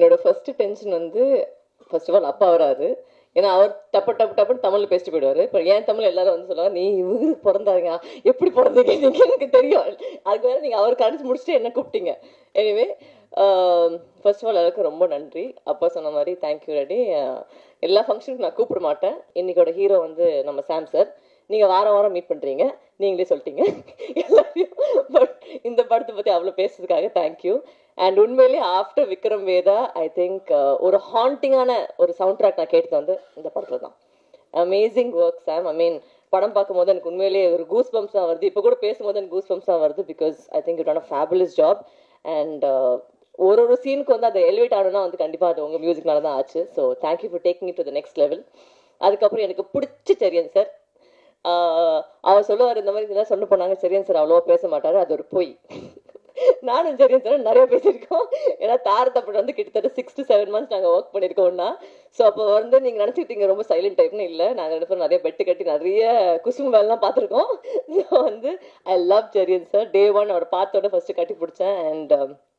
என்னோட first tension வந்து first of all அப்பா வராரு ஏன்னா அவர் டப்பு டப்பு டப்புன்னு தமிழ்ல பேசிட்டு போயிடுவாரு இப்போ ஏன் தமிழ் எல்லாரும் வந்து சொல்லுவாங்க நீ இவருக்கு பிறந்தாருங்க எப்படி பிறந்தீங்க நீங்க எனக்கு தெரியும் அதுக்கு வேற நீங்க அவர் கடிச்சு முடிச்சுட்டு என்ன கூப்பிட்டீங்க எனிவே ஃபர்ஸ்ட் ஆஃப் ஆல் எல்லாருக்கும் ரொம்ப நன்றி அப்பா சொன்ன மாதிரி தேங்க்யூ ரெடி எல்லா ஃபங்க்ஷனுக்கும் நான் கூப்பிட மாட்டேன் இன்னைக்கோட ஹீரோ வந்து நம்ம சாம் சார் நீங்க வாரம் வாரம் மீட் பண்றீங்க நீங்களே சொல்லிட்டீங்க எல்லாரையும் பட் இந்த படத்தை பத்தி அவ்வளோ பேசுறதுக்காக தேங்க்யூ அண்ட் உண்மையிலேயே after Vikram Vedha I think ஒரு ஹாண்டிங்கான ஒரு சவுண்ட் ட்ராக் நான் கேட்டது வந்து இந்த படத்துல தான் அமேசிங் ஒர்க் சாம் ஐ மீன் படம் பார்க்கும்போது எனக்கு உண்மையிலேயே ஒரு கூஸ் பம்ப்ஸாக வருது இப்போ கூட பேசும்போது எனக்கு கூஸ் பம்ப்ஸாக வருது because I think it on a fabulous job and ஒரு ஒரு சீனுக்கு வந்து அதை எலிவேட் ஆகணும்னா வந்து கண்டிப்பாக அது உங்கள் மியூசிக்னால தான் ஆச்சு so thank you for taking it to the next level அதுக்கப்புறம் எனக்கு பிடிச்ச செரியன் சார் அவர் சொல்லுவார் இந்த மாதிரி இதெல்லாம் சொன்ன போனாங்க செரியன் சார் அவ்வளோவா பேச மாட்டாரு அது ஒரு பொய் நானும் செரியன் சார் நிறைய பேசியிருக்கோம் ஏன்னா தாரத்தப்பட வந்து கிட்டத்தட்ட சிக்ஸ் டு செவன் மந்த்ஸ் நாங்கள் ஒர்க் பண்ணியிருக்கோம்னா ஸோ அப்போ வந்து நீங்கள் நினச்சிக்கிட்டீங்க ரொம்ப சைலண்ட் டைப்னு இல்லை நாங்கள் ரெண்டு பேரும் நிறைய பெட்டு கட்டி நிறைய குசும்பு வேலைலாம் பார்த்துருக்கோம் ஸோ வந்து I love Cherian sir day one அவர் பார்த்தோட ஃபர்ஸ்ட் கட்டி பிடிச்சேன் and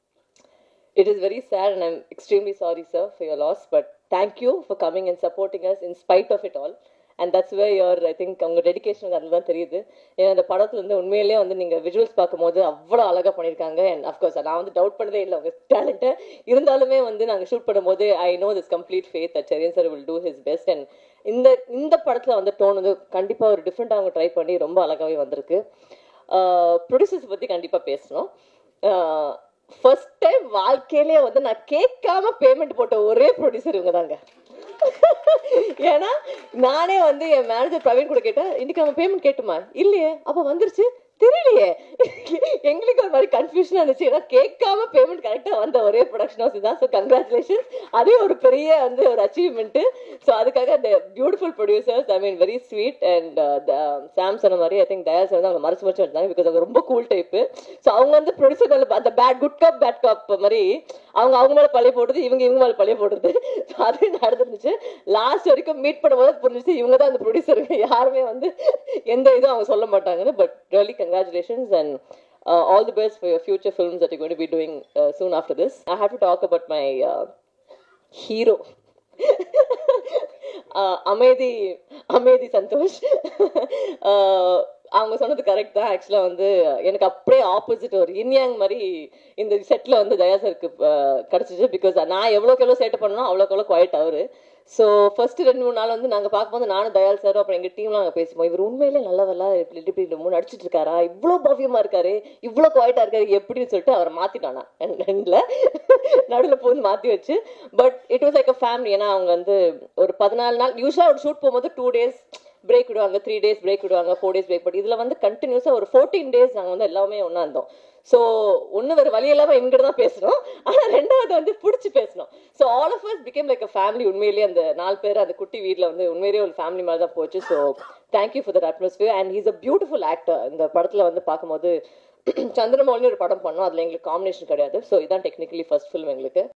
it is very sad and i'm extremely sorry sir for your loss but thank you for coming and supporting us in spite of it all and that's where your i think உங்க dedication அதில் தான் தெரியுது ஏன்னா இந்த படத்துல வந்து உண்மையிலேயே வந்து நீங்க விஷுவல்ஸ் பார்க்கும்போது அவ்வளோ அழகா பண்ணியிருக்காங்க அண்ட் அஃப்கோர்ஸ் நான் வந்து டவுட் பண்ணதே இல்லை உங்க டேலண்ட்டை இருந்தாலுமே வந்து நாங்கள் ஷூட் பண்ணும்போது I know this complete faith that Cherian sir will do his best and இந்த இந்த படத்துல வந்து டோன் வந்து கண்டிப்பா ஒரு டிஃப்ரெண்டாக அவங்க ட்ரை பண்ணி ரொம்ப அழகாவே வந்திருக்கு ப்ரொடியூசர்ஸ் பத்தி கண்டிப்பா பேசணும் ஃபர்ஸ்ட் டைம் வாழ்க்கையிலேயே வந்து நான் கேட்காம பேமெண்ட் போட்ட ஒரே ப்ரொடியூசர் இவங்க தாங்க ஏன்னா நானே வந்து என் மேனேஜர் பிரவீன் கூட கேட்டேன் இன்னைக்கு நம்ம பேமெண்ட் கேட்டுமா இல்லையே அப்ப வந்துருச்சு தெரியலையே எங்களுக்கு ஒரு மாதிரி கன்ஃபியூஷனா இருந்துச்சு ஏன்னா கேட்காம பேமெண்ட் கரெக்டா வந்த ஒரே ப்ரொடக்ஷன் ஹவுஸ் தான் ஸோ கங்க்ராச்சுலேஷன்ஸ் அதே ஒரு பெரிய வந்து ஒரு அச்சீவ்மெண்ட் ஸோ அதுக்காக அந்த beautiful producers I mean very sweet and Sam சொன்ன மாதிரி ஐ திங்க் தயா சார் தான் அவங்க மறைச்சு மறைச்சு வந்தாங்க பிகாஸ் அவங்க ரொம்ப கூல் டைப்பு ஸோ அவங்க வந்து ப்ரொடியூசர் மேலே அந்த bad good cop bad cop மாதிரி அவங்க அவங்க மேலே பழைய போடுறது இவங்க இவங்க மேலே பழைய போடுறது ஸோ அது நடந்துருந்துச்சு லாஸ்ட் வரைக்கும் மீட் பண்ணும்போது புரிஞ்சிச்சு இவங்க தான் அந்த ப்ரொடியூசருங்க யாருமே வந்து எந்த இதுவும் அவங்க சொல்ல மாட்டாங்கன்னு but really congratulations and uh, all the best for your future films that you're going to be doing uh, soon after this. I have to talk about my uh, hero. uh, Amethi Amethi Santhosh uh, அவங்க சொன்னது correct தான் ஆக்சுவலாக வந்து எனக்கு அப்படியே opposite ஒரு இன்யாங் மாதிரி இந்த செட்டில் வந்து தயா சருக்கு கிடச்சிச்சு பிகாஸ் நான் எவ்வளோக்கு எவ்வளோ சேட்டை பண்ணணும் அவ்வளோக்கு எவ்வளோ குவாய்ட் அவரு ஸோ ஃபர்ஸ்ட் ரெண்டு மூணு நாள் வந்து நாங்கள் பார்க்கும்போது நானும் தயால் சார் அப்புறம் எங்கள் டீம்லாம் நாங்கள் பேசுவோம் இவர் உண்மையிலே நல்லவரா இப்படி இப்படி இப்படி மூணு அடிச்சிட்டு இருக்காரா இவ்வளோ பவ்யமாக இருக்காரு இவ்வளோ குவாய்ட்டாக இருக்காரு எப்படின்னு சொல்லிட்டு அவரை மாற்றிட்டானா ரெண்டில் நடுவில் போந்து மாற்றி வச்சு but it was like a family ஏன்னா அவங்க வந்து ஒரு பதினாலு நாள் யூஸ்வலாக ஒரு ஷூட் போகும்போது டூ டேஸ் பிரேக் விடுவாங்க த்ரீ டேஸ் பிரேக் விடுவாங்க ஃபோர் டேஸ் பிரேக் பட் இதில் வந்து கண்டினியூஸாக ஒரு ஃபோர்டீன் டேஸ் நாங்கள் வந்து எல்லாமே ஒன்றா இருந்தோம் ஸோ ஒன்று வேறு வழி இல்லாமல் இவங்கிட்ட தான் பேசணும் ஆனால் ரெண்டாவது வந்து பிடிச்சி பேசணும் so all of us became like a family உண்மையிலேயே அந்த நாலு பேர் அந்த குட்டி வீட்டில் வந்து உண்மையிலேயே ஒரு ஃபேமிலி மாதிரி தான் போச்சு so thank you for that atmosphere and he's a beautiful actor இந்த படத்தில் வந்து பார்க்கும்போது சந்திரமௌலின்னு ஒரு படம் பண்ணோம் அதில் எங்களுக்கு காம்பினேஷன் கிடையாது ஸோ இதான் டெக்னிக்கலி ஃபர்ஸ்ட் ஃபிலிம் எங்களுக்கு